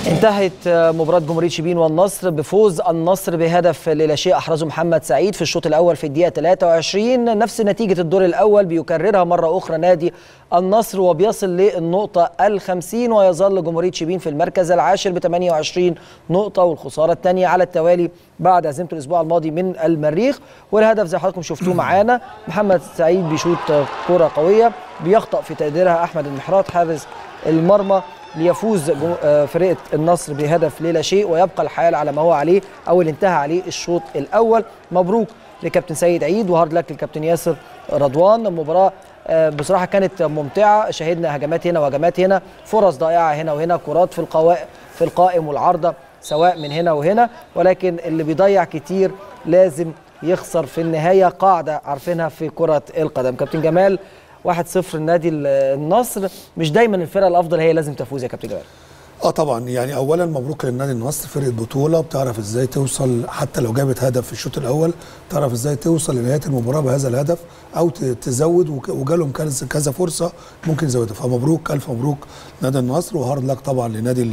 انتهت مباراة جمهورية شبين والنصر بفوز النصر بهدف لا شيء أحرزه محمد سعيد في الشوط الأول في الدقيقة 23 نفس نتيجة الدور الأول بيكررها مرة أخرى نادي النصر وبيصل للنقطة الخمسين ويظل جمهورية شبين في المركز العاشر ب 28 نقطة والخسارة الثانية على التوالي بعد هزيمة الأسبوع الماضي من المريخ والهدف زي حضراتكم شفتوه معانا محمد سعيد بيشوط كرة قوية بيخطأ في تقديرها أحمد المحرات حارس المرمى ليفوز فرقه النصر بهدف لا شيء ويبقى الحال على ما هو عليه او اللي انتهى عليه الشوط الاول مبروك لكابتن سيد عيد وهارد لك للكابتن ياسر رضوان المباراه بصراحه كانت ممتعه شهدنا هجمات هنا وهجمات هنا فرص ضائعه هنا وهنا كرات في القوائم في القائم والعارضه سواء من هنا وهنا ولكن اللي بيضيع كتير لازم يخسر في النهايه قاعده عارفينها في كره القدم كابتن جمال 1-0 النادي النصر مش دايما الفرقه الافضل هي لازم تفوز يا كابتن جمال اه طبعا يعني اولا مبروك للنادي النصر فرقه بطوله بتعرف ازاي توصل حتى لو جابت هدف في الشوط الاول تعرف ازاي توصل لنهايه المباراه بهذا الهدف او تزود وجالهم كذا فرصه ممكن يزودها فمبروك الف مبروك نادي النصر وهارد لك طبعا لنادي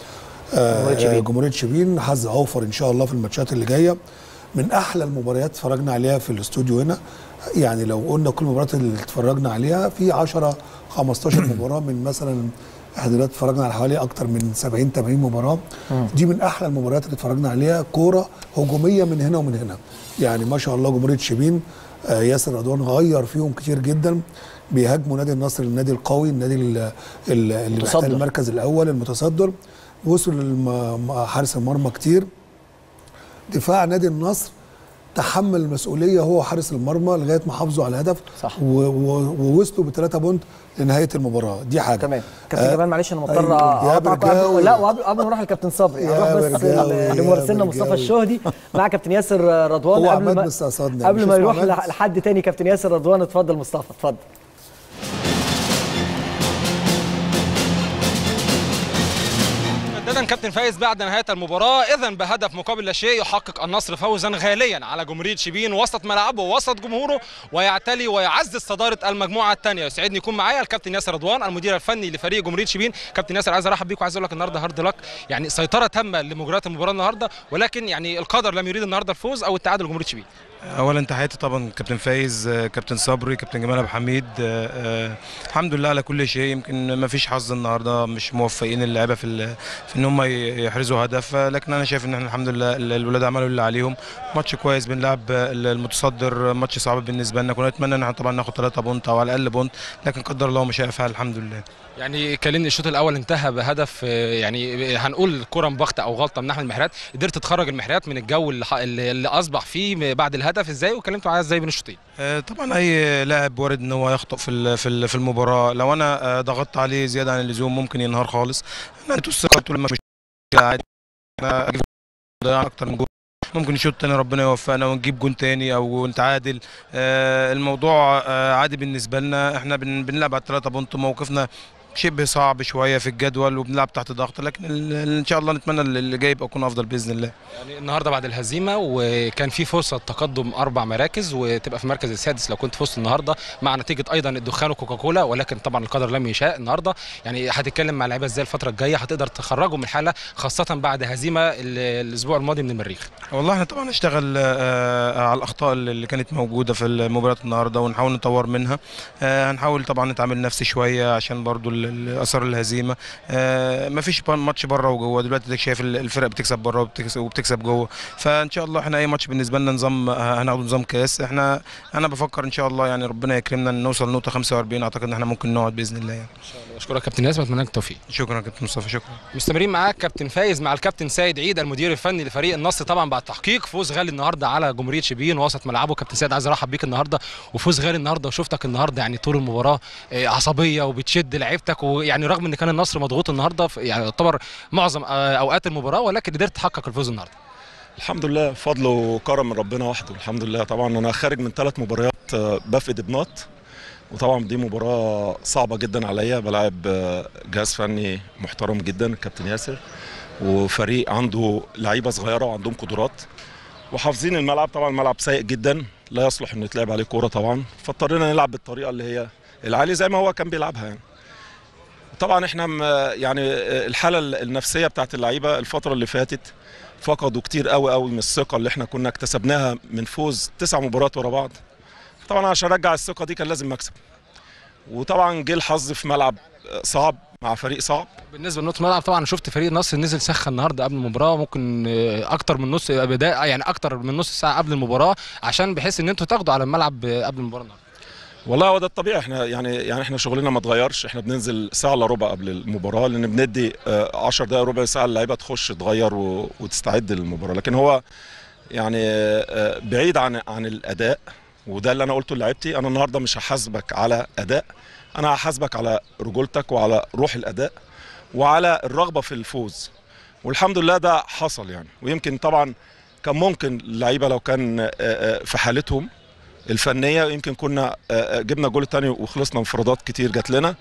جمهوريه شبين حظ اوفر ان شاء الله في الماتشات اللي جايه من احلى المباريات اتفرجنا عليها في الاستوديو هنا يعني لو قلنا كل المباريات اللي اتفرجنا عليها في 10 15 مباراه من مثلا احنا دلوقتي اتفرجنا على حوالي اكتر من 70 80 مباراه دي من احلى المباريات اللي اتفرجنا عليها كوره هجوميه من هنا ومن هنا يعني ما شاء الله جمهوريه شبين آه ياسر رضوان غير فيهم كتير جدا بيهاجموا نادي النصر النادي القوي النادي اللي محتل المركز الاول المتصدر وصلوا لحارس المرمى كتير دفاع نادي النصر تحمل المسؤوليه هو حارس المرمى لغايه ما حافظوا على الهدف صح ووصلوا بثلاثه بونت لنهايه المباراه دي حاجه تمام كابتن آه جمال معلش انا مضطر اقطع لا وقبل ما نروح لكابتن صبري هروح بس لمرسلنا مصطفى الشهدي مع كابتن ياسر رضوان هو قبل ما مستقصدنا قبل ما يروح لحد تاني كابتن ياسر رضوان اتفضل مصطفى اتفضل مجددا كابتن فايز بعد نهايه المباراه اذا بهدف مقابل لا شيء يحقق النصر فوزا غاليا على جمهوريه شبين وسط ملعبه ووسط جمهوره ويعتلي ويعزز صداره المجموعه الثانيه يسعدني يكون معايا الكابتن ياسر رضوان المدير الفني لفريق جمهوريه شبين كابتن ياسر عايز ارحب بيك وعايز اقول لك النهارده هارد لك يعني سيطره تامه لمجريات المباراه النهارده ولكن يعني القدر لم يريد النهارده الفوز او التعادل لجمهوريه شبين اولا تحياتي طبعا كابتن فايز كابتن صبري كابتن جمال ابو حميد أه الحمد لله على كل شيء يمكن ما فيش حظ النهارده مش موفقين اللعيبه في في ان هم يحرزوا هدف لكن انا شايف ان احنا الحمد لله الولاد عملوا اللي عليهم ماتش كويس بنلعب المتصدر ماتش صعب بالنسبه لنا كنا نتمنى ان احنا طبعا ناخد 3 بونت او على الاقل بونت لكن قدر الله ما شاء فعل الحمد لله يعني كلمني الشوط الاول انتهى بهدف يعني هنقول كره مبخته او غلطه من احمد المحرات قدرت تخرج المحرات من الجو اللي, اللي اصبح فيه بعد الهدف ازاي وكلمته معايا ازاي بين الشوطين طبعا اي لاعب وارد ان هو يخطئ في في المباراه لو انا ضغطت عليه زياده عن اللزوم ممكن ينهار خالص انا الثقه لما مش عادي انا اكتر من جول ممكن نشوط تاني ربنا يوفقنا ونجيب جون تاني او نتعادل آه الموضوع آه عادي بالنسبه لنا احنا بن بنلعب على الثلاثه بونت موقفنا شبه صعب شويه في الجدول وبنلعب تحت ضغط لكن ان شاء الله نتمنى اللي جاي يبقى يكون افضل باذن الله يعني النهارده بعد الهزيمه وكان في فرصه تقدم اربع مراكز وتبقى في المركز السادس لو كنت فزت النهارده مع نتيجه ايضا الدخان وكوكاكولا ولكن طبعا القدر لم يشاء النهارده يعني هتتكلم مع اللعيبه ازاي الفتره الجايه هتقدر تخرجوا من الحاله خاصه بعد هزيمه الاسبوع الماضي من المريخ والله احنا طبعا نشتغل على الاخطاء اللي كانت موجوده في المباراه النهارده ونحاول نطور منها هنحاول طبعا نتعامل نفسي شويه عشان برضو اثر الهزيمه آه ما فيش ماتش بره وجوه دلوقتي اديك شايف الفرق بتكسب بره وبتكسب, وبتكسب جوه فان شاء الله احنا اي ماتش بالنسبه لنا نظام هناخده نظام كاس احنا انا بفكر ان شاء الله يعني ربنا يكرمنا نوصل لنقطه 45 اعتقد ان احنا ممكن نقعد باذن الله يعني ان شاء الله اشكرك كابتن ياسر اتمنى لك التوفيق شكرا كابتن مصطفى شكرا مستمرين معاك كابتن فايز مع الكابتن سيد عيد المدير الفني لفريق النصر طبعا بعد تحقيق فوز غالي النهارده على جمهوريه شبين وسط ملعبه كابتن سيد عايز ارحب بيك النهارده وفوز غالي النهارده وشفتك النهارده يعني طول المباراه عصبيه وبتشد لعيبتك ويعني رغم ان كان النصر مضغوط النهارده يعني يعتبر معظم اوقات المباراه ولكن قدرت تحقق الفوز النهارده الحمد لله فضل وكرم من ربنا وحده الحمد لله طبعا انا خارج من ثلاث مباريات بفقد بنات وطبعا دي مباراه صعبه جدا عليا بلعب جهاز فني محترم جدا الكابتن ياسر وفريق عنده لعيبه صغيره وعندهم قدرات وحافظين الملعب طبعا الملعب سيء جدا لا يصلح انه يتلعب عليه كوره طبعا فاضطرينا نلعب بالطريقه اللي هي العالي زي ما هو كان بيلعبها يعني طبعا احنا م- يعني الحاله النفسيه بتاعت اللعيبه الفتره اللي فاتت فقدوا كتير قوي قوي من الثقه اللي احنا كنا اكتسبناها من فوز تسع مباريات ورا بعض طبعا عشان ارجع الثقه دي كان لازم مكسب وطبعا جه الحظ في ملعب صعب مع فريق صعب بالنسبه لنص الملعب طبعا شفت فريق النصر نزل سخن النهارده قبل المباراه ممكن آه، اكتر من نص بدايه يعني اكتر من نص ساعه قبل المباراه عشان بحيث ان انتوا تاخدوا على الملعب آه، قبل المباراه النهارده والله هو ده الطبيعي احنا يعني يعني احنا شغلنا ما اتغيرش احنا بننزل ساعه الا ربع قبل المباراه لان بندي 10 دقائق ربع ساعه اللعيبه تخش تغير و- وتستعد للمباراه لكن هو يعني آه، بعيد عن عن الاداء وده اللي انا قلته لعيبتي انا النهارده مش هحاسبك على اداء انا هحاسبك على رجولتك وعلى روح الاداء وعلى الرغبه في الفوز والحمد لله ده حصل يعني ويمكن طبعا كان ممكن اللعيبه لو كان آه، آه، في حالتهم الفنيه يمكن كنا آه، آه، جبنا جول تاني وخلصنا انفرادات كتير جات لنا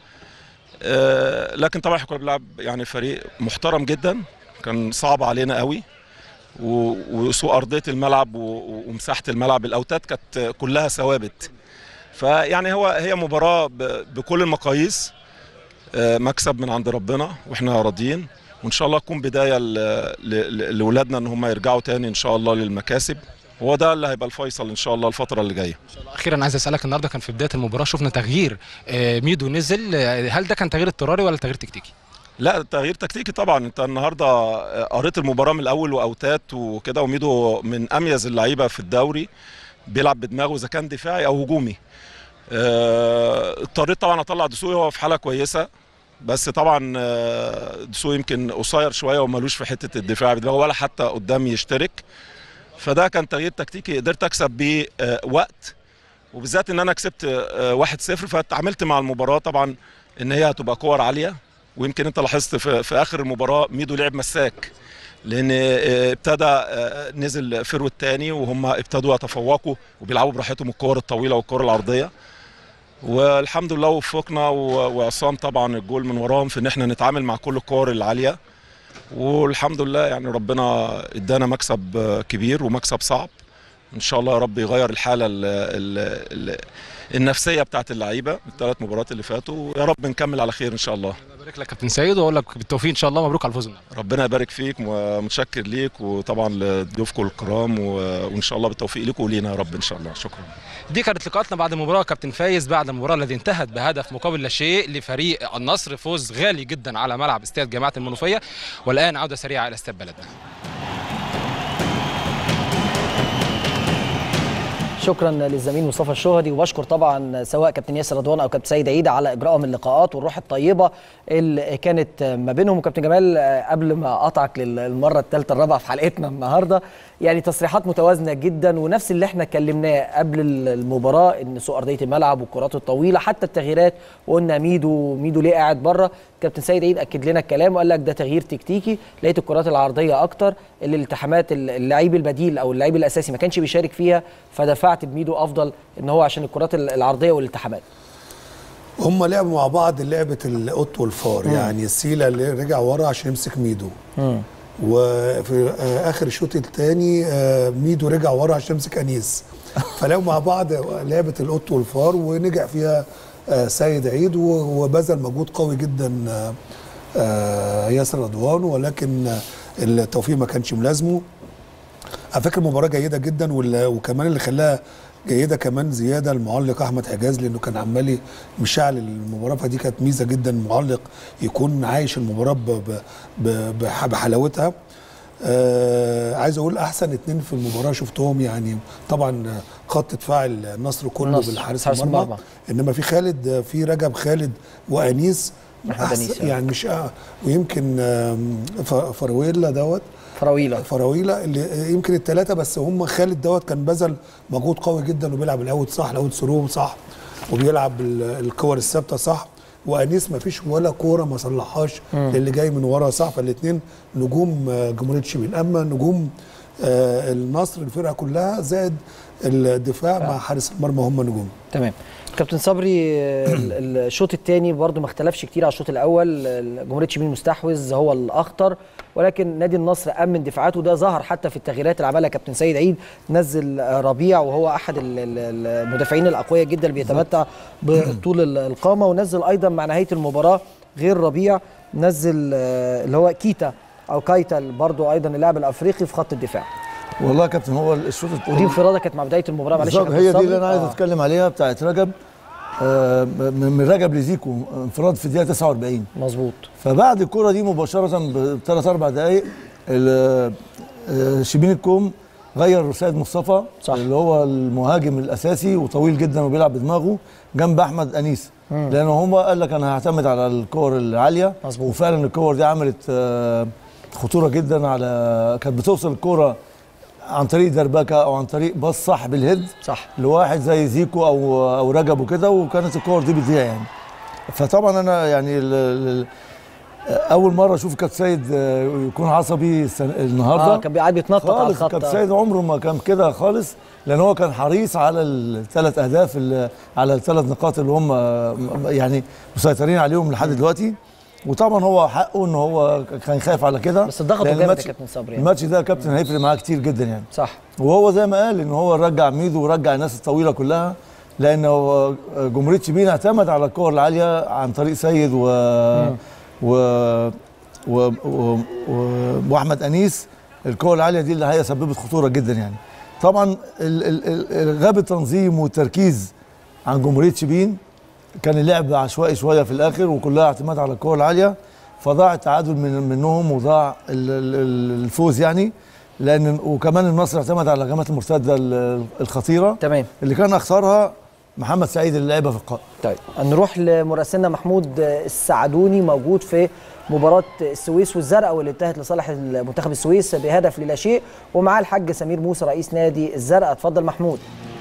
آه، لكن طبعا احنا كنا بنلعب يعني فريق محترم جدا كان صعب علينا قوي و- وسوء ارضيه الملعب و- و- ومساحه الملعب الاوتات كانت كلها ثوابت فيعني هو هي مباراه ب- بكل المقاييس آه، مكسب من عند ربنا واحنا راضيين وان شاء الله تكون بدايه ل- ل- ل- لاولادنا ان هم يرجعوا تاني ان شاء الله للمكاسب هو ده اللي هيبقى الفيصل ان شاء الله الفتره اللي جايه اخيرا عايز اسالك النهارده كان في بدايه المباراه شفنا تغيير آه، ميدو نزل آه، هل ده كان تغيير اضطراري ولا تغيير تكتيكي لا تغيير تكتيكي طبعا انت النهارده قريت المباراه من الاول واوتات وكده وميدو من اميز اللعيبه في الدوري بيلعب بدماغه اذا كان دفاعي او هجومي آه، اضطريت طبعا اطلع دسوقي هو في حاله كويسه بس طبعا آه، دسوقي يمكن قصير شويه ومالوش في حته الدفاع بدماغه ولا حتى قدام يشترك فده كان تغيير تكتيكي قدرت اكسب بيه آه، وقت وبالذات ان انا كسبت آه، 1-0 فتعاملت مع المباراه طبعا ان هي هتبقى كور عاليه ويمكن انت لاحظت في, في اخر المباراه ميدو لعب مساك لان آه، ابتدى آه، نزل فرو الثاني وهم ابتدوا يتفوقوا وبيلعبوا براحتهم الكور الطويله والكور العرضيه والحمد لله وفقنا و- وعصام طبعا الجول من وراهم في ان احنا نتعامل مع كل الكور العاليه والحمد لله يعني ربنا ادانا مكسب آه، كبير ومكسب صعب ان شاء الله يا رب يغير الحاله ال ال ال النفسيه بتاعت اللعيبه الثلاث مباريات اللي فاتوا ويا رب نكمل على خير ان شاء الله بارك لك كابتن سيد واقول لك بالتوفيق ان شاء الله مبروك على الفوز النهارده ربنا يبارك فيك ومتشكر ليك وطبعا لضيوفكم الكرام و- وان شاء الله بالتوفيق لكم ولينا يا رب ان شاء الله شكرا دي كانت لقاءاتنا بعد المباراه كابتن فايز بعد المباراه التي انتهت بهدف مقابل لا شيء لفريق النصر فوز غالي جدا على ملعب استاد جامعه المنوفيه والان عوده سريعه الى استاد بلدنا شكرا للزميل مصطفى الشهدي وبشكر طبعا سواء كابتن ياسر رضوان او كابتن سيد عيد على اجرائهم اللقاءات والروح الطيبه اللي كانت ما بينهم وكابتن جمال قبل ما اقطعك للمره الثالثه الرابعه في حلقتنا النهارده يعني تصريحات متوازنه جدا ونفس اللي احنا اتكلمناه قبل المباراه ان سوء ارضيه الملعب والكرات الطويله حتى التغييرات وقلنا ميدو ميدو ليه قاعد بره كابتن سيد عيد اكد لنا الكلام وقال لك ده تغيير تكتيكي لقيت الكرات العرضيه اكتر الالتحامات اللعيب البديل او اللعيب الاساسي ما كانش بيشارك فيها فدفعت بميدو افضل ان هو عشان الكرات العرضيه والالتحامات هم لعبوا مع بعض لعبه القط والفار يعني سيلا اللي رجع ورا عشان يمسك ميدو وفي آه، اخر الشوط الثاني ميدو رجع ورا عشان يمسك انيس فلعبوا مع بعض لعبه القط والفار ونجح فيها آه، سيد عيد و- وبذل مجهود قوي جدا آه، آه، ياسر رضوان ولكن آه، التوفيق ما كانش ملازمه على فكره مباراه جيده جدا وال- وكمان اللي خلاها جيده كمان زياده المعلق احمد حجاز لانه كان عمال مشعل المباراه فدي كانت ميزه جدا المعلق يكون عايش المباراه ب- ب- ب- بح- بحلاوتها آه عايز اقول احسن اتنين في المباراه شفتهم يعني طبعا خط دفاع النصر كله النصر، بالحارس حارس المرمى المرمى. انما في خالد في رجب خالد وانيس أحمد أحسن- أنيس، آه. يعني مش آه ويمكن آم، ف- فرويلا دوت فراويله فراويلا اللي يمكن الثلاثه بس هم خالد دوت كان بذل مجهود قوي جدا وبيلعب الاوت صح الاوت ثرو صح وبيلعب ال- الكور الثابته صح وانيس ما فيش ولا كوره ما صلحهاش للي جاي من ورا صح فالاثنين نجوم آه، جمهوريه شبين اما نجوم آه، النصر الفرقه كلها زائد الدفاع مع حارس المرمى هم نجوم تمام كابتن صبري ال- ال- الشوط الثاني برضو ما اختلفش كتير على الشوط الاول ال- جمهوريه شبين المستحوذ هو الاخطر ولكن نادي النصر امن دفاعاته ده ظهر حتى في التغييرات اللي عملها كابتن سيد عيد نزل آه، ربيع وهو احد ال- ال- المدافعين الاقوياء جدا اللي بيتمتع بطول ال- القامه ونزل ايضا مع نهايه المباراه غير ربيع نزل آه، اللي هو كيتا او كايتا برضه ايضا اللاعب الافريقي في خط الدفاع والله يا كابتن هو الشوط ودي انفراده كانت مع بدايه المباراه معلش يا بالظبط كابتن هي دي صبري. اللي انا عايز آه. اتكلم عليها بتاعت رجب آه، من من رجب لزيكو انفراد في الدقيقه 49 مظبوط فبعد الكرة دي مباشرة بثلاث أربع دقايق ال- آه، شبين الكوم غير سيد مصطفى صح. اللي هو المهاجم الأساسي وطويل جدا وبيلعب بدماغه جنب أحمد أنيس لأن هو قال لك أنا هعتمد على الكور العالية مظبوط. وفعلا الكور دي عملت آه، خطورة جدا على كانت بتوصل الكرة عن طريق دربكة أو عن طريق باص صح بالهيد صح لواحد زي زيكو او او رجب وكده وكانت الكور دي بتضيع يعني فطبعا انا يعني ال- ال- اول مره اشوف كابتن سيد آه، يكون عصبي السنة- النهارده اه كان قاعد بيتنطط على خالص الخط كابتن آه. سيد عمره ما كان كده خالص لان هو كان حريص على الثلاث اهداف اللي- على الثلاث نقاط اللي هم آه، يعني مسيطرين عليهم لحد دلوقتي وطبعا هو حقه ان هو كان خايف على كده بس ضغطه لأن جامد يا الماتش- كابتن صبري يعني. الماتش ده يا كابتن هيفرق معاه كتير جدا يعني صح وهو زي ما قال ان هو رجع ميدو ورجع الناس الطويله كلها لان هو جمهوريه شبين اعتمد على الكور العاليه عن طريق سيد و و و, و... و... واحمد انيس الكور العاليه دي اللي هي سببت خطوره جدا يعني طبعا ال... ال... ال... غاب التنظيم والتركيز عن جمهوريه شبين كان اللعب عشوائي شويه في الاخر وكلها اعتماد على الكور العاليه فضاع التعادل من منهم وضاع ال- ال- الفوز يعني لان وكمان النصر اعتمد على الهجمات المرتده ال- الخطيره تمام اللي كان اخسرها محمد سعيد اللي لعبها في القائم طيب نروح لمراسلنا محمود السعدوني موجود في مباراة السويس والزرقاء واللي انتهت لصالح منتخب السويس بهدف للا شيء ومعاه الحاج سمير موسى رئيس نادي الزرقاء اتفضل محمود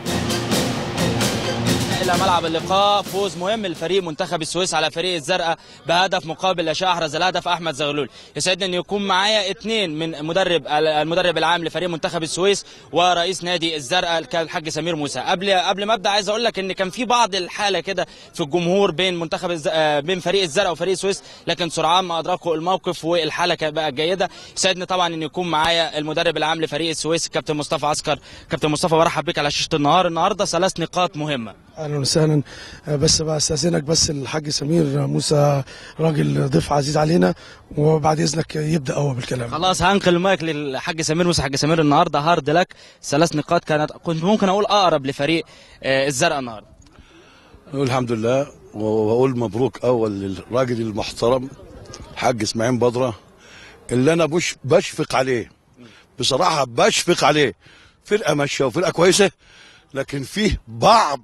الى ملعب اللقاء فوز مهم لفريق منتخب السويس على فريق الزرقاء بهدف مقابل لا شيء احرز الهدف احمد زغلول يسعدني ان يكون معايا اثنين من مدرب المدرب العام لفريق منتخب السويس ورئيس نادي الزرقاء كان الحاج سمير موسى قبل قبل ما ابدا عايز اقول لك ان كان في بعض الحاله كده في الجمهور بين منتخب الز... آه، بين فريق الزرقاء وفريق السويس لكن سرعان ما ادركوا الموقف والحاله كانت بقى جيده يسعدني طبعا ان يكون معايا المدرب العام لفريق السويس كابتن مصطفى عسكر كابتن مصطفى برحب بك على شاشه النهار النهارده ثلاث نقاط مهمه اهلا وسهلا آه، بس بستاذنك بس الحاج سمير موسى راجل ضيف عزيز علينا وبعد اذنك يبدا هو بالكلام خلاص هنقل المايك للحاج سمير موسى حاج سمير النهارده هارد لك ثلاث نقاط كانت كنت ممكن اقول اقرب لفريق آه، الزرقاء النهارده نقول الحمد لله واقول مبروك اول للراجل المحترم الحاج اسماعيل بدره اللي انا بش بشفق عليه بصراحه بشفق عليه فرقه ماشيه وفرقه كويسه لكن فيه بعض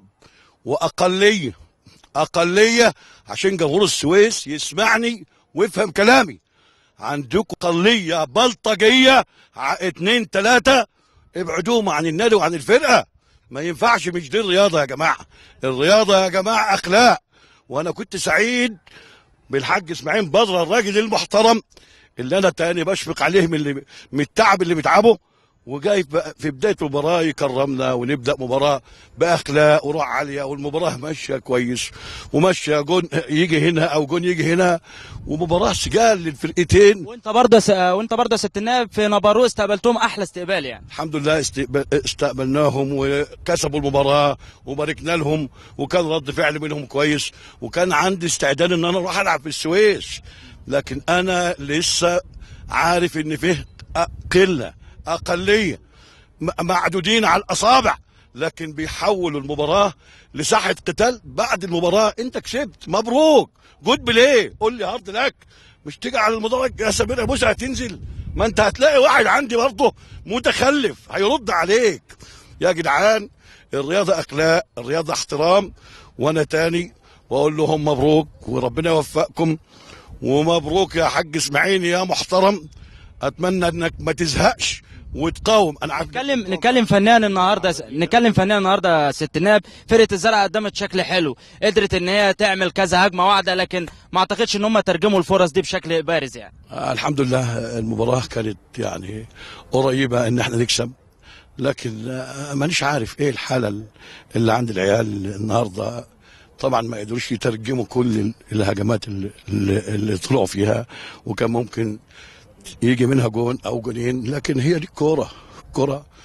واقليه اقليه عشان جمهور السويس يسمعني ويفهم كلامي عندكم اقليه بلطجيه ع- اتنين تلاته ابعدوهم عن النادي وعن الفرقه ما ينفعش مش دي الرياضه يا جماعه الرياضه يا جماعه اخلاق وانا كنت سعيد بالحاج اسماعيل بدر الراجل المحترم اللي انا تاني بشفق عليه من اللي من التعب اللي بيتعبه وجاي في في بدايه المباراه يكرمنا ونبدا مباراه باخلاق وروح عاليه والمباراه ماشيه كويس وماشيه جون يجي هنا او جون يجي هنا ومباراه سجال للفرقتين وانت برضه س... وانت برضه يا ست النائب في نبارو استقبلتهم احلى استقبال يعني الحمد لله استقبل استقبلناهم وكسبوا المباراه وباركنا لهم وكان رد فعل منهم كويس وكان عندي استعداد ان انا اروح العب في السويس لكن انا لسه عارف ان فيه قله اقليه م- معدودين على الاصابع لكن بيحولوا المباراه لساحه قتال بعد المباراه انت كسبت مبروك جود بلاي قول لي هارد لك مش تيجي على المدرج يا سمير يا موسى هتنزل ما انت هتلاقي واحد عندي برضه متخلف هيرد عليك يا جدعان الرياضه اخلاق الرياضه احترام وانا تاني واقول لهم مبروك وربنا يوفقكم ومبروك يا حاج اسماعيل يا محترم اتمنى انك ما تزهقش وتقاوم انا عارف نتكلم نتكلم فنان النهارده نتكلم فنان النهارده يا ست النائب فرقه الزرقاء قدمت شكل حلو قدرت ان هي تعمل كذا هجمه واحده لكن ما اعتقدش ان هم ترجموا الفرص دي بشكل بارز يعني آه، الحمد لله المباراة كانت يعني قريبة ان احنا نكسب لكن آه، مانيش عارف ايه الحالة اللي عند العيال النهاردة طبعا ما قدروش يترجموا كل ال- الهجمات اللي, اللي اللي طلعوا فيها وكان ممكن يجي منها جون او جونين لكن هي دي الكورة كرة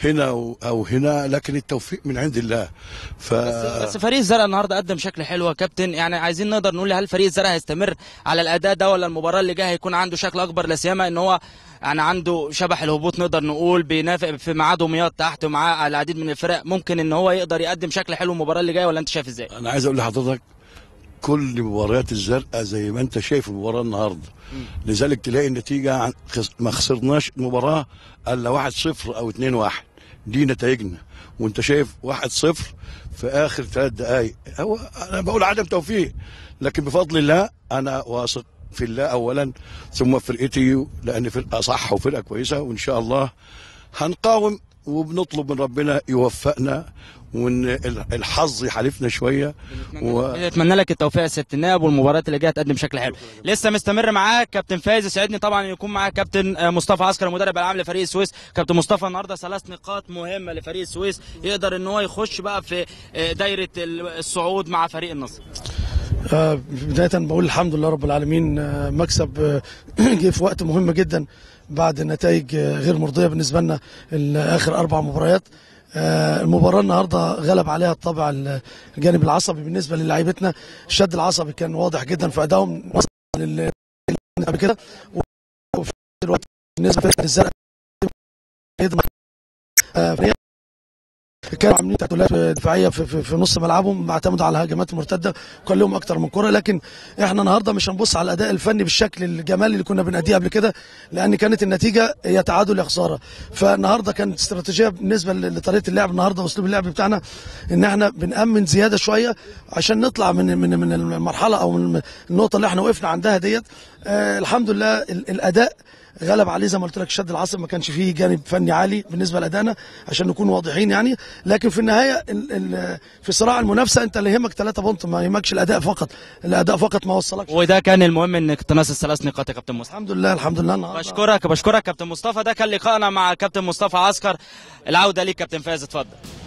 هنا او أو هنا لكن التوفيق من عند الله ف بس فريق الزرقاء النهارده قدم شكل حلو يا كابتن يعني عايزين نقدر نقول هل فريق الزرقاء هيستمر على الاداء ده ولا المباراه اللي جايه هيكون عنده شكل اكبر لا سيما ان هو يعني عنده شبح الهبوط نقدر نقول بينافق في معاه دمياط تحت ومعاه العديد من الفرق ممكن ان هو يقدر يقدم شكل حلو المباراه اللي جايه ولا انت شايف ازاي؟ انا عايز اقول لحضرتك كل مباريات الزرقاء زي ما انت شايف المباراه النهارده لذلك تلاقي النتيجه عن- خس- ما خسرناش المباراه الا 1-0 او 2-1 دي نتائجنا وانت شايف 1-0 في اخر ثلاث دقائق هو انا بقول عدم توفيق لكن بفضل الله انا واثق في الله اولا ثم فرقتي لان فرقه صح وفرقه كويسه وان شاء الله هنقاوم وبنطلب من ربنا يوفقنا وان ال- الحظ يحالفنا شويه و... اتمنى لك التوفيق يا ست النائب والمباريات اللي جايه تقدم شكل حلو لسه مستمر معاك كابتن فايز يسعدني طبعا ان يكون معاك كابتن آه، مصطفى عسكر المدرب العام لفريق السويس كابتن مصطفى النهارده ثلاث نقاط مهمه لفريق السويس يقدر ان هو يخش بقى في آه، دايره ال- الصعود مع فريق النصر آه، بداية بقول الحمد لله رب العالمين آه، مكسب آه، جه في وقت مهم جدا بعد نتائج آه، غير مرضية بالنسبة لنا ال- آخر أربع مباريات آه، المباراة النهاردة غلب عليها الطابع ال- الجانب العصبي بالنسبة للاعيبتنا الشد العصبي كان واضح جدا في أدائهم وصل لل- قبل كده وفي الوقت بالنسبة للزرقاء آه، فريق كانوا عاملين تعديلات دفاعيه في, في, في نص ملعبهم معتمدوا على الهجمات المرتده وكان لهم اكتر من كره لكن احنا النهارده مش هنبص على الاداء الفني بالشكل الجمالي اللي كنا بنأديه قبل كده لان كانت النتيجه هي تعادل يا خساره فالنهارده كانت استراتيجيه بالنسبه ل- لطريقه اللعب النهارده واسلوب اللعب بتاعنا ان احنا بنأمن زياده شويه عشان نطلع من من من المرحله او من النقطه اللي احنا وقفنا عندها ديت آه الحمد لله ال- الاداء غلب عليه زي ما قلت لك الشد العصبي ما كانش فيه جانب فني عالي بالنسبه لادائنا عشان نكون واضحين يعني لكن في النهايه ال ال في صراع المنافسه انت اللي يهمك ثلاثة بونت ما يهمكش الاداء فقط الاداء فقط ما وصلكش وده كان المهم انك تنافس الثلاث نقاط يا كابتن مصطفى الحمد لله الحمد لله النهارده بشكرك بشكرك كابتن مصطفى ده كان لقائنا مع كابتن مصطفى عسكر العوده ليك كابتن فايز اتفضل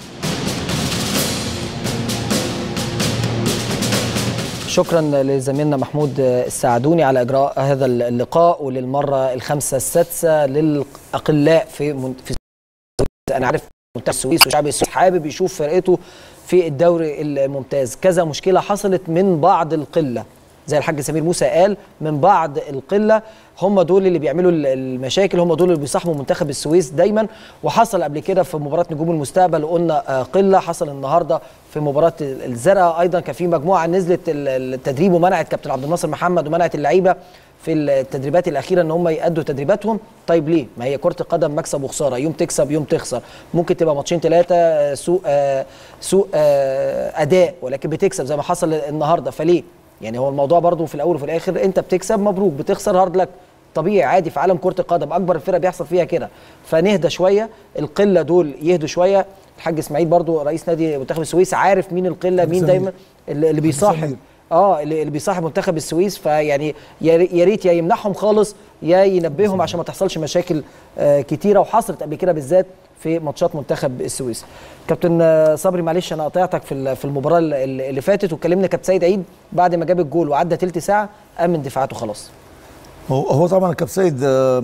شكرا لزميلنا محمود السعدوني على اجراء هذا اللقاء وللمره الخامسه السادسه للاقلاء في من... في انا عارف منتخب السويس وشعب السويس حابب يشوف فرقته في الدوري الممتاز كذا مشكله حصلت من بعض القله زي الحاج سمير موسى قال من بعض القله هم دول اللي بيعملوا المشاكل هم دول اللي بيصاحبوا منتخب السويس دايما وحصل قبل كده في مباراه نجوم المستقبل قلنا قله حصل النهارده في مباراه الزرقاء ايضا كان في مجموعه نزلت التدريب ومنعت كابتن عبد الناصر محمد ومنعت اللعيبه في التدريبات الاخيره ان هم يادوا تدريباتهم طيب ليه ما هي كره القدم مكسب وخساره يوم تكسب يوم تخسر ممكن تبقى ماتشين ثلاثه سوء آه سوء آه اداء ولكن بتكسب زي ما حصل النهارده فليه يعني هو الموضوع برضو في الاول وفي الاخر انت بتكسب مبروك بتخسر هارد لك طبيعي عادي في عالم كره القدم اكبر الفرق بيحصل فيها كده فنهدى شويه القله دول يهدوا شويه الحاج اسماعيل برضو رئيس نادي منتخب السويس عارف مين القله مين دايما اللي اللي بيصاحب اه اللي اللي بيصاحب منتخب السويس فيعني يا ريت يا يمنعهم خالص يا ينبههم عشان ما تحصلش مشاكل آه كتيره وحصلت قبل كده بالذات في ماتشات منتخب السويس كابتن صبري معلش انا قطعتك في في المباراه اللي فاتت وكلمنا كابتن سيد عيد بعد ما جاب الجول وعدى تلت ساعه امن دفاعاته خلاص هو هو طبعا الكابتن سيد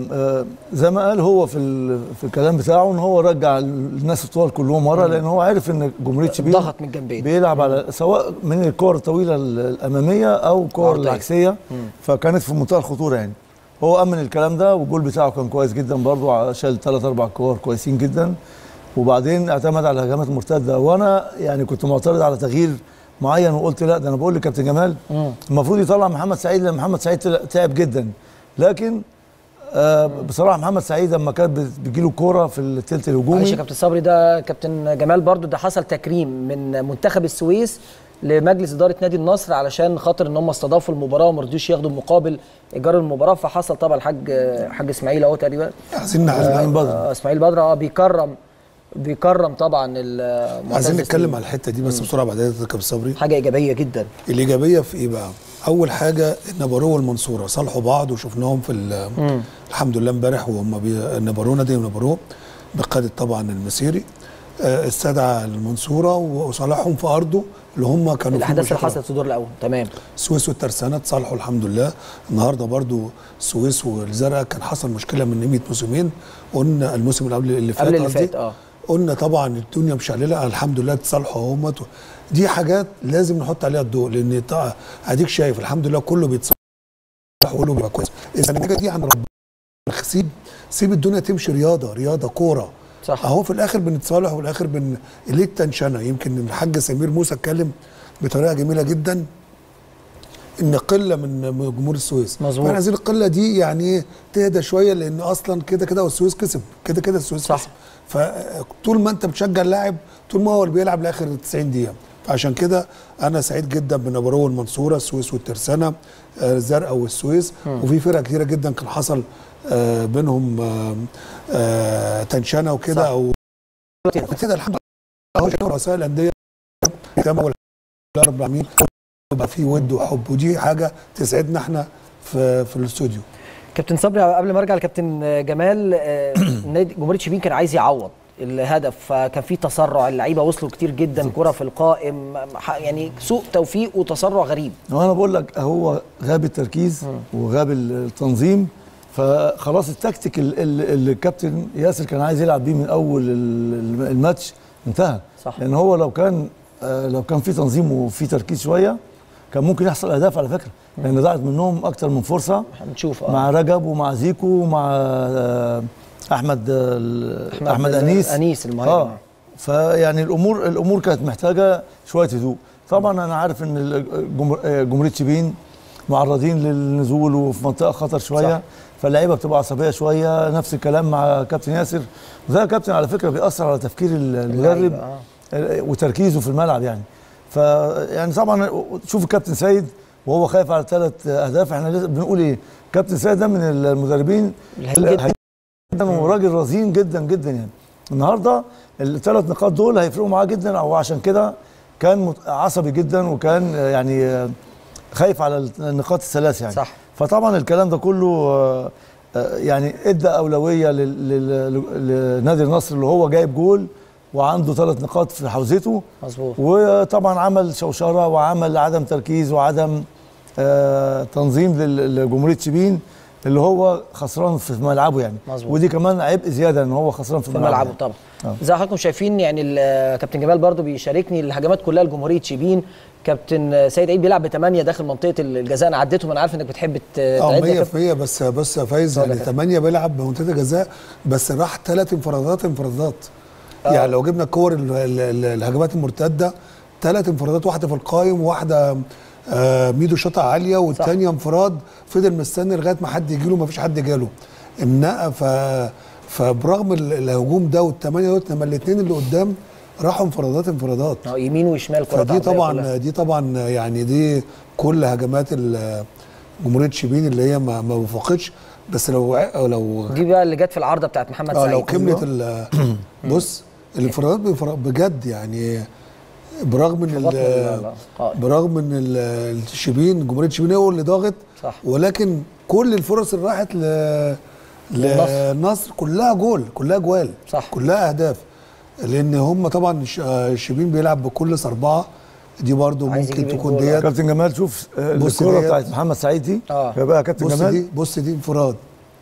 زي ما قال هو في في الكلام بتاعه ان هو رجع الناس الطوال كلهم ورا لان هو عارف ان جمهوريه شبين ضغط من الجنبين بيلعب على سواء من الكور الطويله الاماميه او الكور العكسيه فكانت في منتهى الخطوره يعني هو امن الكلام ده والجول بتاعه كان كويس جدا برضه شال ثلاث اربع كور كويسين جدا وبعدين اعتمد على الهجمات المرتده وانا يعني كنت معترض على تغيير معين وقلت لا ده انا بقول لكابتن جمال المفروض يطلع محمد سعيد لان محمد سعيد تعب جدا لكن آه بصراحه محمد سعيد لما كانت بتجي له كوره في الثلث الهجومي معلش يا كابتن صبري ده كابتن جمال برضو ده حصل تكريم من منتخب السويس لمجلس اداره نادي النصر علشان خاطر ان هم استضافوا المباراه وما رضيوش ياخدوا مقابل ايجار المباراه فحصل طبعا الحاج حاج اسماعيل اهو تقريبا عايزين اسماعيل بدر آه اسماعيل بدر اه بيكرم بيكرم طبعا عايزين نتكلم على الحته دي بس بسرعه بعدين يا كابتن صبري حاجه ايجابيه جدا الايجابيه في ايه بقى؟ اول حاجه النبارو والمنصوره صالحوا بعض وشفناهم في الحمد لله امبارح وهم بي... النبارو نادي النبارو بقياده طبعا المسيري آه استدعى المنصوره وصالحهم في ارضه اللي هم كانوا الاحداث اللي حصلت في الدور الاول تمام السويس والترسانه اتصالحوا الحمد لله النهارده برضو السويس والزرقاء كان حصل مشكله من قيمه موسمين قلنا الموسم اللي قبل اللي فات قبل اللي فات اه قلنا طبعا الدنيا مشعلله الحمد لله اتصالحوا اهمت دي حاجات لازم نحط عليها الضوء لان طا- اديك شايف الحمد لله كله بيتصالح وكله بيبقى كويس اذا النتيجه دي عند ربنا سيب سيب الدنيا تمشي رياضه رياضه كوره صح اهو في الاخر بنتصالح وفي الاخر بن ليه التنشنه يمكن الحاج سمير موسى اتكلم بطريقه جميله جدا ان قله من من جمهور السويس مظبوط. فاحنا عايزين القله دي يعني ايه تهدى شويه لان اصلا كده كده والسويس كسب كده كده السويس صح. كسب فطول ما انت بتشجع اللاعب طول ما هو اللي بيلعب لاخر 90 دقيقه فعشان كده انا سعيد جدا بنبرو المنصوره السويس والترسانه آه، الزرقاء والسويس وفي فرق كتيره جدا كان حصل آه، بينهم آه، آه، تنشنه وكده صح. او كده الحمد لله اهو شكرا رؤساء الانديه كما هو رب العالمين يبقى في ود وحب ودي حاجه تسعدنا احنا في في الاستوديو كابتن صبري قبل ما ارجع لكابتن جمال آه، نادي جمهوريه شبين كان عايز يعوض الهدف فكان في تسرع اللعيبه وصلوا كتير جدا كره في القائم ح- يعني سوء توفيق وتسرع غريب وانا بقول لك هو غاب التركيز وغاب التنظيم فخلاص التكتيك ال- ال- اللي الكابتن ياسر كان عايز يلعب بيه من اول ال- الماتش انتهى صح. لان هو لو كان آه، لو كان في تنظيم وفي تركيز شويه كان ممكن يحصل اهداف على فكره لان ضاعت منهم اكتر من فرصه هنشوف اه مع رجب ومع زيكو ومع آه، احمد آه، ال- احمد انيس انيس المهاجم اه فيعني الامور الامور كانت محتاجه شويه هدوء طبعا انا عارف ان الجمهور- آه، جمهوريه شبين معرضين للنزول وفي منطقه خطر شويه صح. صح. فاللعيبه بتبقى عصبيه شويه نفس الكلام مع كابتن ياسر وده كابتن على فكره بيأثر على تفكير المدرب اللعيبة، آه. آه، وتركيزه في الملعب يعني فيعني طبعا شوف الكابتن سيد وهو خايف على ثلاث اهداف احنا لسه بنقول ايه كابتن سيد ده من المدربين الهايل جدا. جدا وراجل رزين جدا جدا يعني النهارده الثلاث نقاط دول هيفرقوا معاه جدا او عشان كده كان مت- عصبي جدا وكان آه، يعني آه، خايف على النقاط الثلاث يعني صح. فطبعا الكلام ده كله آه، آه، يعني ادى اولويه لل- لل- لنادي النصر اللي هو جايب جول وعنده ثلاث نقاط في حوزته مظبوط وطبعا عمل شوشره وعمل عدم تركيز وعدم آه تنظيم لل- لجمهوريه شبين اللي هو خسران في ملعبه يعني مظبوط. ودي كمان عبء زياده ان هو خسران في, في ملعبه يعني. طبعا آه. زي ما حضراتكم شايفين يعني ال- كابتن جمال برضو بيشاركني الهجمات كلها لجمهوريه شبين كابتن سيد عيد بيلعب بثمانيه داخل منطقه الجزاء انا عديتهم انا عارف انك بتحب ت- اه تعد يا 100% كابتن. بس بص يا فايز اتفضل يا يعني كابتن. 8 بيلعب بمنطقه جزاء بس راح ثلاث انفرادات انفرادات يعني لو جبنا كور ال- ال- ال- الهجمات المرتده ثلاث انفرادات واحده في القايم وواحده آه ميدو شاطها عاليه والثانيه انفراد فضل مستني لغايه ما حد يجي له ما فيش حد جاله النقى ف فبرغم ال- الهجوم ده والثمانيه دول لما الاثنين اللي قدام راحوا انفرادات انفرادات اه يمين وشمال كرات فدي عرضية كلها. طبعا دي طبعا يعني دي كل هجمات ال- جمهوريه شبين اللي هي ما ما وفقتش بس لو ع- لو دي بقى اللي جت في العارضه بتاعت محمد اه سعيد لو كملت ال- بص الانفرادات بفر- بجد يعني برغم ان في بطن ال- ال- القائم. برغم ان ال- الشبين جمهوريه شبين هو اللي ضاغط صح. ولكن كل الفرص اللي راحت ل للنصر. للنصر كلها جول كلها جوال صح. كلها اهداف لان هم طبعا الش- آه، الشبين بيلعب بكل اربعه دي برضو عايز ممكن يجيب تكون الجول. ديت كابتن جمال شوف آه، بص الكوره ديت. بتاعت محمد سعيد دي اه. يا بقى كابتن بص جمال دي بص دي انفراد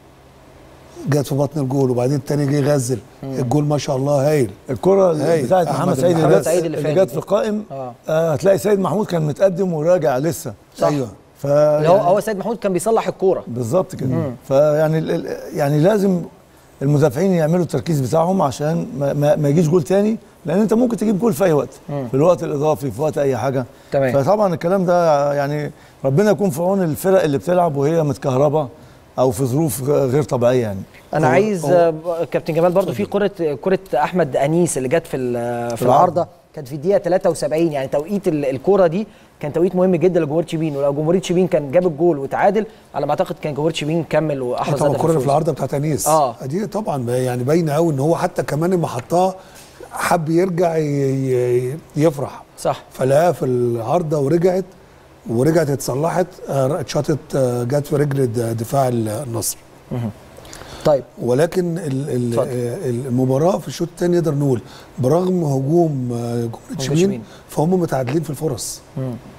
جت في بطن الجول وبعدين التاني جه يغزل الجول ما شاء الله هايل الكره هاي، بتاعت أحمد محمد سعيد محمد اللي جت سعيد اللي اللي فاتت جت في القائم اه. آه هتلاقي سيد محمود كان متقدم وراجع لسه صح. ايوه ف اللي هو هو سيد محمود كان بيصلح الكوره بالظبط كده فيعني ال- ال- يعني لازم المدافعين يعملوا التركيز بتاعهم عشان ما, ما, ما يجيش جول تاني لان انت ممكن تجيب جول في اي وقت في الوقت الاضافي في وقت اي حاجه تمام. فطبعا الكلام ده يعني ربنا يكون في عون الفرق اللي بتلعب وهي متكهربه او في ظروف غير طبيعيه يعني انا هو- عايز هو- آه، كابتن جمال برضو في كره كره احمد انيس اللي جت في ال- في العارضه كانت في الدقيقه 73 يعني توقيت ال- الكره دي كان توقيت مهم جدا لجمهوريه شبين ولو جمهوريه شبين كان جاب الجول وتعادل على ما اعتقد كان جمهوريه شبين كمل واحرز طبعا هدف الكوره اللي الفوز. في العارضه بتاعت انيس آه. دي طبعا يعني باينه قوي ان هو حتى كمان لما حطها حب يرجع ي- ي- يفرح صح فلقاها في العارضه ورجعت ورجعت اتصلحت آه، اتشاطت آه، جت في رجل د- دفاع النصر طيب ولكن ال- ال- اتفضل. آه، المباراه في الشوط الثاني نقدر نقول برغم هجوم آه، جمهوريه شبين. شبين فهم متعادلين في الفرص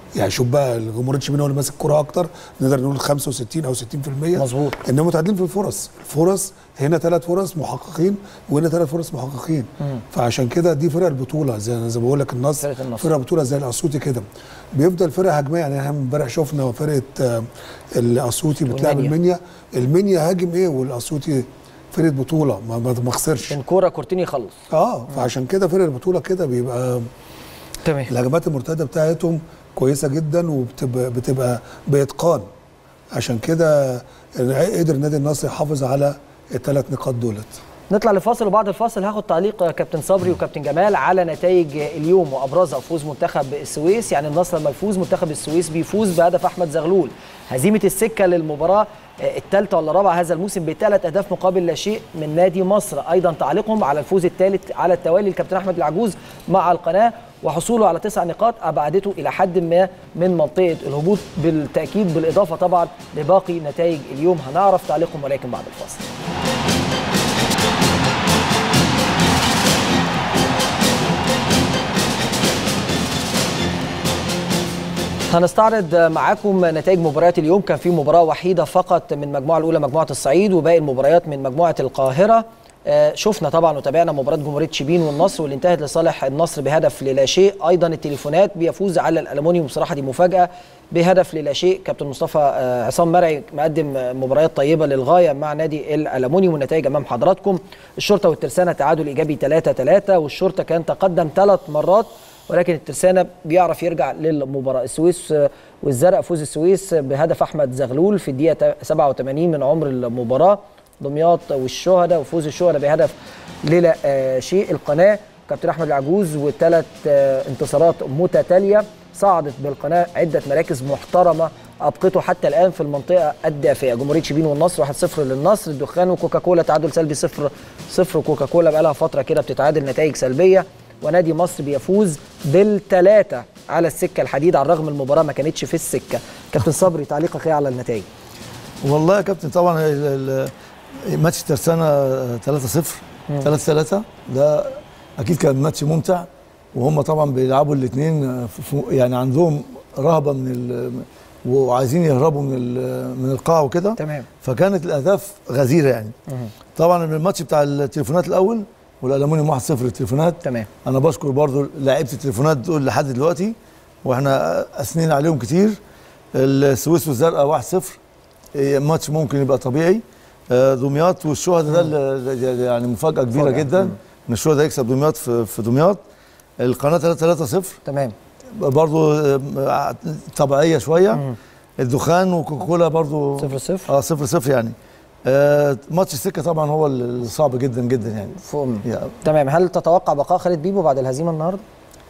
يعني شوف بقى الجمهوريه شبين هو اللي ماسك الكوره اكتر نقدر نقول 65 او 60% مظبوط. انهم متعادلين في الفرص الفرص هنا ثلاث فرص محققين وهنا ثلاث فرص محققين فعشان كده دي فرق البطوله زي زي ما بقول لك النصر فرقة النصر. فرقه بطوله زي الاسيوطي كده بيفضل فرقه هجميه يعني احنا امبارح شفنا فرقه آه، الاسيوطي بتلعب والمنيا. المنيا المنيا هاجم ايه والاسيوطي فرقه بطوله ما ما ما خسرش من كوره كورتين يخلص اه فعشان كده فرق البطوله كده بيبقى تمام الهجمات المرتده بتاعتهم كويسه جدا وبتبقى بتبقى باتقان عشان كده قدر نادي النصر يحافظ على الثلاث نقاط دولت نطلع لفاصل وبعد الفاصل هاخد تعليق كابتن صبري وكابتن جمال على نتائج اليوم وابرزها فوز منتخب السويس يعني النصر لما يفوز منتخب السويس بيفوز بهدف احمد زغلول هزيمه السكه للمباراه الثالثه ولا الرابعه هذا الموسم بثلاث اهداف مقابل لا شيء من نادي مصر ايضا تعليقهم على الفوز الثالث على التوالي الكابتن احمد العجوز مع القناه وحصوله على تسع نقاط ابعدته الى حد ما من منطقه الهبوط بالتاكيد بالاضافه طبعا لباقي نتائج اليوم هنعرف تعليقهم ولكن بعد الفاصل هنستعرض معاكم نتائج مباريات اليوم كان في مباراة وحيدة فقط من المجموعة الأولى مجموعة الصعيد وباقي المباريات من مجموعة القاهرة آه، شفنا طبعا وتابعنا مباراة جمهورية شبين والنصر واللي انتهت لصالح النصر بهدف للا شيء أيضا التليفونات بيفوز على الألمونيوم بصراحة دي مفاجأة بهدف للا شيء كابتن مصطفى آه، عصام مرعي مقدم آه، مباريات طيبة للغاية مع نادي الألمونيوم والنتائج أمام حضراتكم الشرطة والترسانة تعادل إيجابي 3 3 والشرطة كان تقدم ثلاث مرات ولكن الترسانة بيعرف يرجع للمباراة السويس آه، والزرق فوز السويس بهدف أحمد زغلول في الدقيقة 87 من عمر المباراة دمياط والشهداء وفوز الشهداء بهدف للا آه، شيء القناة كابتن أحمد العجوز وثلاث آه، انتصارات متتالية صعدت بالقناة عدة مراكز محترمة أبقته حتى الآن في المنطقة الدافئة جمهورية شبين والنصر 1-0 للنصر الدخان وكوكاكولا تعادل سلبي 0 0 كوكاكولا بقى لها فترة كده بتتعادل نتائج سلبية ونادي مصر بيفوز بالثلاثة على السكة الحديد على الرغم المباراة ما كانتش في السكة كابتن صبري تعليقك ايه على النتائج والله يا كابتن طبعا ال- ال- ماتش ترسانة 3-0 3-3 ده اكيد كان ماتش ممتع وهم طبعا بيلعبوا الاثنين يعني عندهم رهبه من ال- وعايزين يهربوا من ال- من القاع وكده تمام فكانت الاهداف غزيره يعني طبعا الماتش بتاع التليفونات الاول والالومنيوم 1-0 التليفونات تمام انا بشكر برضو لعيبه التليفونات دول لحد دلوقتي واحنا اثنين عليهم كتير السويس والزرقاء 1-0 إيه، ماتش ممكن يبقى طبيعي آه، دمياط والشهداء ده اللي- يعني مفاجاه كبيره مفاجأة. جدا ان الشهداء يكسب دمياط في في دمياط القناه 3-0 تمام برضو آه، طبيعيه شويه الدخان وكوكولا برضو 0-0 اه 0-0 يعني آه، ماتش السكه طبعا هو اللي صعب جدا جدا يعني فوق يعني تمام هل تتوقع بقاء خالد بيبو بعد الهزيمة النهارده؟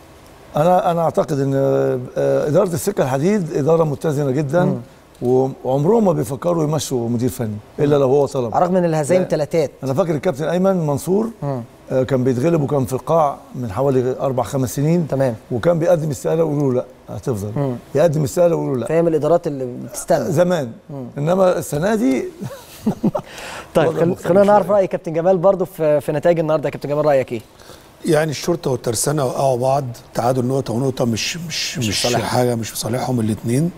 انا انا اعتقد ان آه، اداره السكه الحديد اداره متزنه جدا وعمرهم ما بيفكروا يمشوا مدير فني الا لو هو طلب على الرغم من الهزايم لا. ثلاثات انا فاكر الكابتن ايمن منصور مم. آه، كان بيتغلب وكان في القاع من حوالي اربع خمس سنين تمام وكان بيقدم استقاله ويقولوا له لا هتفضل مم. يقدم استقاله ويقولوا له لا فاهم الادارات اللي بتستنى زمان انما السنه دي طيب وضع خل... مختلف خلينا نعرف شوية. راي كابتن جمال برضو في في نتائج النهارده يا كابتن جمال رايك ايه؟ يعني الشرطه والترسانه وقعوا بعض تعادل نقطه ونقطه مش مش مش, مش صالحهم. حاجه مش في صالحهم الاثنين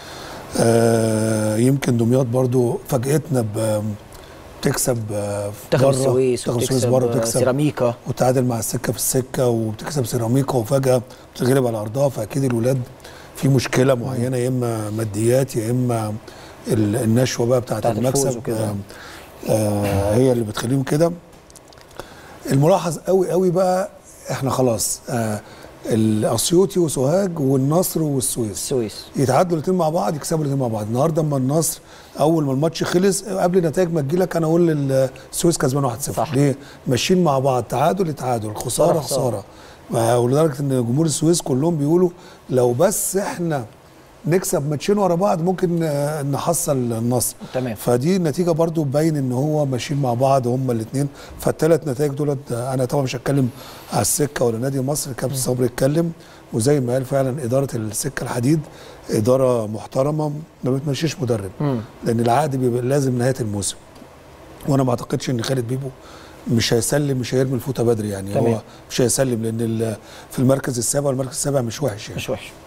آه يمكن دمياط برضو فاجئتنا ب بتكسب آه، منتخب بره، السويس منتخب السويس وبتكسب بره آه، بتكسب سيراميكا وتعادل مع السكه في السكه وبتكسب سيراميكا وفجاه بتتغلب على ارضها فاكيد الولاد في مشكله معينه يا اما ماديات يا اما ال- النشوه بقى بتاعت بتاعت الفوز المكسب وكده. آه آه هي اللي بتخليهم كده الملاحظ قوي قوي بقى احنا خلاص آه الاسيوطي وسوهاج والنصر والسويس السويس يتعادلوا الاثنين مع بعض يكسبوا الاثنين مع بعض النهارده اما النصر اول ما الماتش خلص قبل النتائج ما تجيلك انا اقول السويس كسبان 1-0 صح. ليه ماشيين مع بعض تعادل تعادل خساره خسارة. خساره ما- ولدرجه ان جمهور السويس كلهم بيقولوا لو بس احنا نكسب ماتشين ورا بعض ممكن آه، نحصل النصر تمام. فدي النتيجه برضو تبين ان هو ماشيين مع بعض هم الاثنين فالثلاث نتائج دولت آه، انا طبعا مش هتكلم على السكه ولا نادي مصر كابتن صبري اتكلم وزي ما قال فعلا اداره السكه الحديد اداره محترمه ما بتمشيش مدرب مم. لان العقد بيبقى لازم نهايه الموسم وانا ما اعتقدش ان خالد بيبو مش هيسلم مش هيرمي الفوطه بدري يعني تمام. هو مش هيسلم لان ال- في المركز السابع والمركز السابع مش وحش يعني مش وحش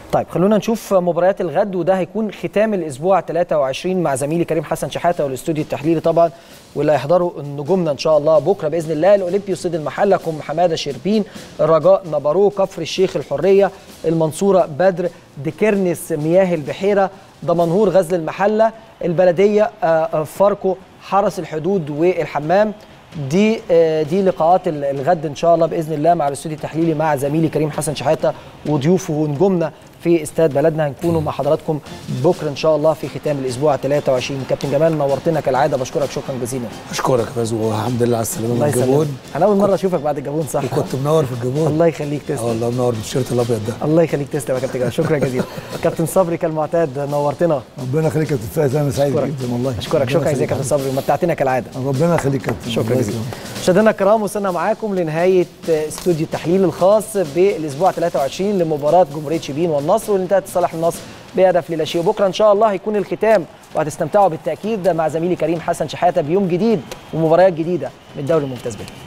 طيب خلونا نشوف مباريات الغد وده هيكون ختام الاسبوع 23 مع زميلي كريم حسن شحاته والاستوديو التحليلي طبعا واللي هيحضروا نجومنا ان شاء الله بكره باذن الله الاولمبي وسيد المحله كوم حماده شربين الرجاء نبارو كفر الشيخ الحريه المنصوره بدر ديكرنس مياه البحيره دمنهور غزل المحله البلديه آه، آه، فاركو حرس الحدود والحمام دي آه، دي لقاءات ال- الغد ان شاء الله باذن الله مع الاستوديو التحليلي مع زميلي كريم حسن شحاته وضيوفه ونجومنا في استاد بلدنا هنكونوا مع حضراتكم بكره ان شاء الله في ختام الاسبوع 23 كابتن جمال نورتنا كالعاده بشكرك شكرا جزيلا اشكرك يا فايز والحمد لله على السلامه الله من يسلمك الجابون انا اول مره اشوفك بعد الجابون صح وكنت منور في الجابون الله يخليك اه تسلم والله منور بالتيشيرت الابيض ده الله يخليك تسلم يا كابتن جمال شكرا جزيلا كابتن صبري كالمعتاد نورتنا ربنا يخليك يا كابتن فايز انا سعيد أشكرك. جدا والله اشكرك ربنا شكرا جزيلا يخليك. كابتن صبري متعتنا كالعاده ربنا يخليك يا كابتن شكرا الله جزيلا يسلمك. مشاهدينا الكرام وصلنا معاكم لنهايه استوديو التحليل الخاص بالاسبوع 23 لمباراه جمهوريه شبين والنصر واللي انتهت لصالح النصر بهدف للا شيء وبكره ان شاء الله هيكون الختام وهتستمتعوا بالتاكيد مع زميلي كريم حسن شحاته بيوم جديد ومباريات جديده من الدوري الممتاز به